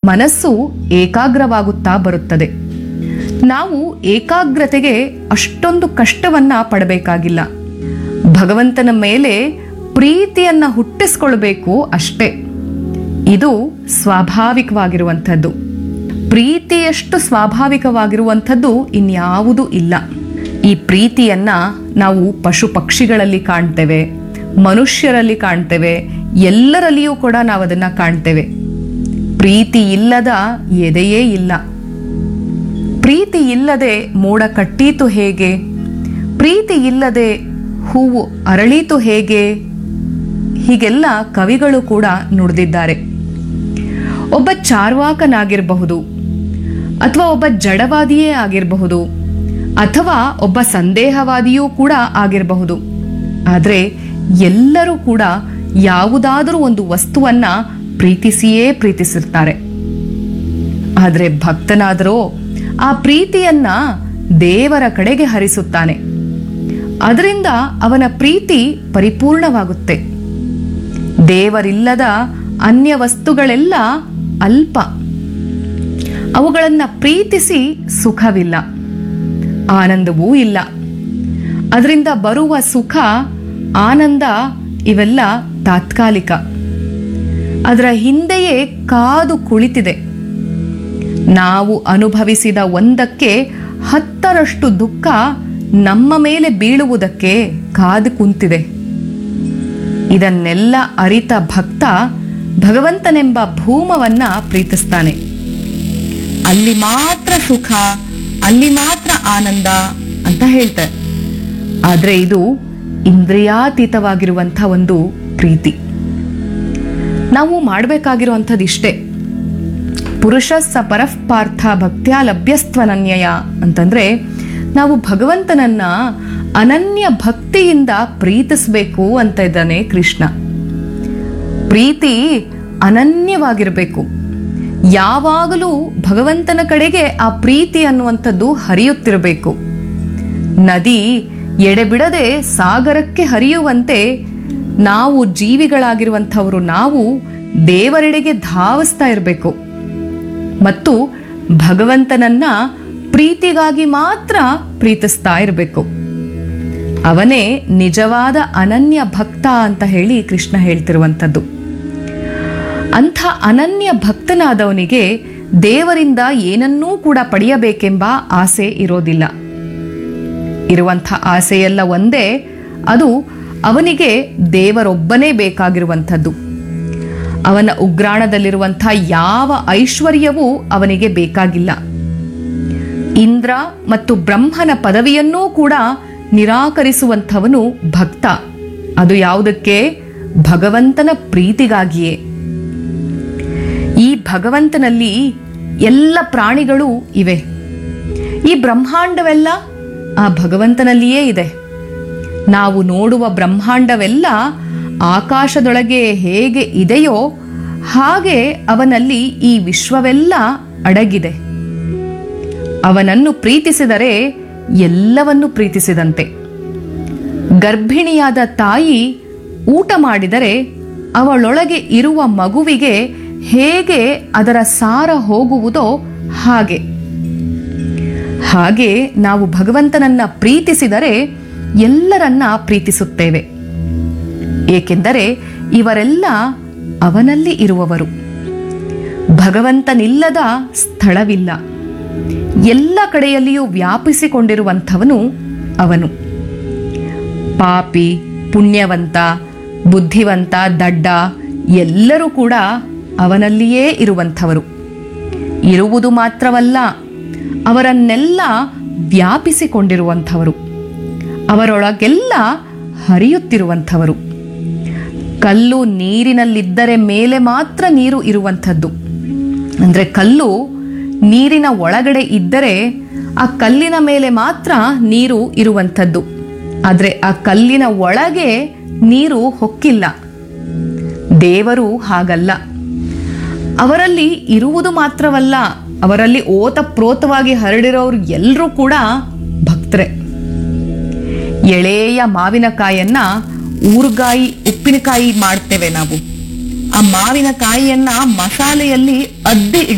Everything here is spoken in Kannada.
ಮನಸ್ಸು ಏಕಾಗ್ರವಾಗುತ್ತಾ ಬರುತ್ತದೆ ನಾವು ಏಕಾಗ್ರತೆಗೆ ಅಷ್ಟೊಂದು ಕಷ್ಟವನ್ನ ಪಡಬೇಕಾಗಿಲ್ಲ ಭಗವಂತನ ಮೇಲೆ ಪ್ರೀತಿಯನ್ನ ಹುಟ್ಟಿಸ್ಕೊಳ್ಬೇಕು ಅಷ್ಟೇ ಇದು ಸ್ವಾಭಾವಿಕವಾಗಿರುವಂಥದ್ದು ಪ್ರೀತಿಯಷ್ಟು ಸ್ವಾಭಾವಿಕವಾಗಿರುವಂಥದ್ದು ಇನ್ಯಾವುದೂ ಇಲ್ಲ ಈ ಪ್ರೀತಿಯನ್ನ ನಾವು ಪಶು ಪಕ್ಷಿಗಳಲ್ಲಿ ಕಾಣ್ತೇವೆ ಮನುಷ್ಯರಲ್ಲಿ ಕಾಣ್ತೇವೆ ಎಲ್ಲರಲ್ಲಿಯೂ ಕೂಡ ನಾವು ಅದನ್ನ ಕಾಣ್ತೇವೆ ಪ್ರೀತಿ ಇಲ್ಲದ ಎದೆಯೇ ಇಲ್ಲ ಪ್ರೀತಿ ಇಲ್ಲದೆ ಮೋಡ ಕಟ್ಟೀತು ಹೇಗೆ ಪ್ರೀತಿ ಇಲ್ಲದೆ ಹೂವು ಅರಳೀತು ಹೇಗೆ ಹೀಗೆಲ್ಲ ಕವಿಗಳು ಕೂಡ ನುಡಿದಿದ್ದಾರೆ ಒಬ್ಬ ಚಾರ್ವಾಕನಾಗಿರಬಹುದು ಅಥವಾ ಒಬ್ಬ ಜಡವಾದಿಯೇ ಆಗಿರಬಹುದು ಅಥವಾ ಒಬ್ಬ ಸಂದೇಹವಾದಿಯೂ ಕೂಡ ಆಗಿರಬಹುದು ಆದರೆ ಎಲ್ಲರೂ ಕೂಡ ಯಾವುದಾದರೂ ಒಂದು ವಸ್ತುವನ್ನ ಪ್ರೀತಿಸಿಯೇ ಪ್ರೀತಿಸಿರ್ತಾರೆ ಆದರೆ ಭಕ್ತನಾದರೂ ಆ ಪ್ರೀತಿಯನ್ನ ದೇವರ ಕಡೆಗೆ ಹರಿಸುತ್ತಾನೆ ಅದರಿಂದ ಅವನ ಪ್ರೀತಿ ಪರಿಪೂರ್ಣವಾಗುತ್ತೆ ದೇವರಿಲ್ಲದ ಅನ್ಯ ವಸ್ತುಗಳೆಲ್ಲ ಅಲ್ಪ ಅವುಗಳನ್ನ ಪ್ರೀತಿಸಿ ಸುಖವಿಲ್ಲ ಆನಂದವೂ ಇಲ್ಲ ಅದರಿಂದ ಬರುವ ಸುಖ ಆನಂದ ಇವೆಲ್ಲ ತಾತ್ಕಾಲಿಕ ಅದರ ಹಿಂದೆಯೇ ಕಾದು ಕುಳಿತಿದೆ ನಾವು ಅನುಭವಿಸಿದ ಒಂದಕ್ಕೆ ಹತ್ತರಷ್ಟು ದುಃಖ ನಮ್ಮ ಮೇಲೆ ಬೀಳುವುದಕ್ಕೆ ಕಾದು ಕುಂತಿದೆ ಇದನ್ನೆಲ್ಲ ಅರಿತ ಭಕ್ತ ಭಗವಂತನೆಂಬ ಭೂಮವನ್ನ ಪ್ರೀತಿಸ್ತಾನೆ ಅಲ್ಲಿ ಮಾತ್ರ ಸುಖ ಅಲ್ಲಿ ಮಾತ್ರ ಆನಂದ ಅಂತ ಹೇಳ್ತಾರೆ ಆದ್ರೆ ಇದು ಇಂದ್ರಿಯಾತೀತವಾಗಿರುವಂಥ ಒಂದು ಪ್ರೀತಿ ನಾವು ಮಾಡಬೇಕಾಗಿರುವಂಥದ್ದು ಇಷ್ಟೇ ಪುರುಷ ಸ ಪರಃ ಪಾರ್ಥ ಭಕ್ತ್ಯ ಲಭ್ಯಸ್ತ್ವನನ್ಯಯ ಅಂತಂದ್ರೆ ನಾವು ಭಗವಂತನನ್ನ ಅನನ್ಯ ಭಕ್ತಿಯಿಂದ ಪ್ರೀತಿಸಬೇಕು ಅಂತ ಇದ್ದಾನೆ ಕೃಷ್ಣ ಪ್ರೀತಿ ಅನನ್ಯವಾಗಿರಬೇಕು ಯಾವಾಗಲೂ ಭಗವಂತನ ಕಡೆಗೆ ಆ ಪ್ರೀತಿ ಅನ್ನುವಂಥದ್ದು ಹರಿಯುತ್ತಿರಬೇಕು ನದಿ ಎಡೆಬಿಡದೆ ಸಾಗರಕ್ಕೆ ಹರಿಯುವಂತೆ ನಾವು ಜೀವಿಗಳಾಗಿರುವಂಥವರು ನಾವು ದೇವರೆಡೆಗೆ ಧಾವಿಸ್ತಾ ಇರಬೇಕು ಮತ್ತು ಭಗವಂತನನ್ನ ಪ್ರೀತಿಗಾಗಿ ಮಾತ್ರ ಪ್ರೀತಿಸ್ತಾ ಇರಬೇಕು ಅವನೇ ನಿಜವಾದ ಅನನ್ಯ ಭಕ್ತ ಅಂತ ಹೇಳಿ ಕೃಷ್ಣ ಹೇಳ್ತಿರುವಂಥದ್ದು ಅಂಥ ಅನನ್ಯ ಭಕ್ತನಾದವನಿಗೆ ದೇವರಿಂದ ಏನನ್ನೂ ಕೂಡ ಪಡೆಯಬೇಕೆಂಬ ಆಸೆ ಇರೋದಿಲ್ಲ ಇರುವಂಥ ಆಸೆಯೆಲ್ಲ ಒಂದೇ ಅದು ಅವನಿಗೆ ದೇವರೊಬ್ಬನೇ ಬೇಕಾಗಿರುವಂಥದ್ದು ಅವನ ಉಗ್ರಾಣದಲ್ಲಿರುವಂಥ ಯಾವ ಐಶ್ವರ್ಯವೂ ಅವನಿಗೆ ಬೇಕಾಗಿಲ್ಲ ಇಂದ್ರ ಮತ್ತು ಬ್ರಹ್ಮನ ಪದವಿಯನ್ನೂ ಕೂಡ ನಿರಾಕರಿಸುವಂಥವನು ಭಕ್ತ ಅದು ಯಾವುದಕ್ಕೆ ಭಗವಂತನ ಪ್ರೀತಿಗಾಗಿಯೇ ಈ ಭಗವಂತನಲ್ಲಿ ಎಲ್ಲ ಪ್ರಾಣಿಗಳು ಇವೆ ಈ ಬ್ರಹ್ಮಾಂಡವೆಲ್ಲ ಆ ಭಗವಂತನಲ್ಲಿಯೇ ಇದೆ ನಾವು ನೋಡುವ ಬ್ರಹ್ಮಾಂಡವೆಲ್ಲ ಆಕಾಶದೊಳಗೆ ಹೇಗೆ ಇದೆಯೋ ಹಾಗೆ ಅವನಲ್ಲಿ ಈ ವಿಶ್ವವೆಲ್ಲ ಅಡಗಿದೆ ಅವನನ್ನು ಪ್ರೀತಿಸಿದರೆ ಎಲ್ಲವನ್ನು ಪ್ರೀತಿಸಿದಂತೆ ಗರ್ಭಿಣಿಯಾದ ತಾಯಿ ಊಟ ಮಾಡಿದರೆ ಅವಳೊಳಗೆ ಇರುವ ಮಗುವಿಗೆ ಹೇಗೆ ಅದರ ಸಾರ ಹೋಗುವುದೋ ಹಾಗೆ ಹಾಗೆ ನಾವು ಭಗವಂತನನ್ನ ಪ್ರೀತಿಸಿದರೆ ಎಲ್ಲರನ್ನ ಪ್ರೀತಿಸುತ್ತೇವೆ ಏಕೆಂದರೆ ಇವರೆಲ್ಲ ಅವನಲ್ಲಿ ಇರುವವರು ಭಗವಂತನಿಲ್ಲದ ಸ್ಥಳವಿಲ್ಲ ಎಲ್ಲ ಕಡೆಯಲ್ಲಿಯೂ ವ್ಯಾಪಿಸಿಕೊಂಡಿರುವಂಥವನು ಅವನು ಪಾಪಿ ಪುಣ್ಯವಂತ ಬುದ್ಧಿವಂತ ದಡ್ಡ ಎಲ್ಲರೂ ಕೂಡ ಅವನಲ್ಲಿಯೇ ಇರುವಂಥವರು ಇರುವುದು ಮಾತ್ರವಲ್ಲ ಅವರನ್ನೆಲ್ಲ ವ್ಯಾಪಿಸಿಕೊಂಡಿರುವಂಥವರು ಅವರೊಳಗೆಲ್ಲ ಹರಿಯುತ್ತಿರುವಂಥವರು ಕಲ್ಲು ನೀರಿನಲ್ಲಿದ್ದರೆ ಮೇಲೆ ಮಾತ್ರ ನೀರು ಇರುವಂಥದ್ದು ಅಂದರೆ ಕಲ್ಲು ನೀರಿನ ಒಳಗಡೆ ಇದ್ದರೆ ಆ ಕಲ್ಲಿನ ಮೇಲೆ ಮಾತ್ರ ನೀರು ಇರುವಂಥದ್ದು ಆದರೆ ಆ ಕಲ್ಲಿನ ಒಳಗೆ ನೀರು ಹೊಕ್ಕಿಲ್ಲ ದೇವರು ಹಾಗಲ್ಲ ಅವರಲ್ಲಿ ಇರುವುದು ಮಾತ್ರವಲ್ಲ ಅವರಲ್ಲಿ ಓತಪ್ರೋತವಾಗಿ ಹರಡಿರೋರು ಎಲ್ಲರೂ ಕೂಡ ಭಕ್ತರೆ ಎಳೆಯ ಮಾವಿನಕಾಯನ್ನ ಊರ್ಗಾಯಿ ಉಪ್ಪಿನಕಾಯಿ ಮಾಡ್ತೇವೆ ನಾವು ಆ ಮಾವಿನಕಾಯಿಯನ್ನ ಮಸಾಲೆಯಲ್ಲಿ ಅದ್ದಿ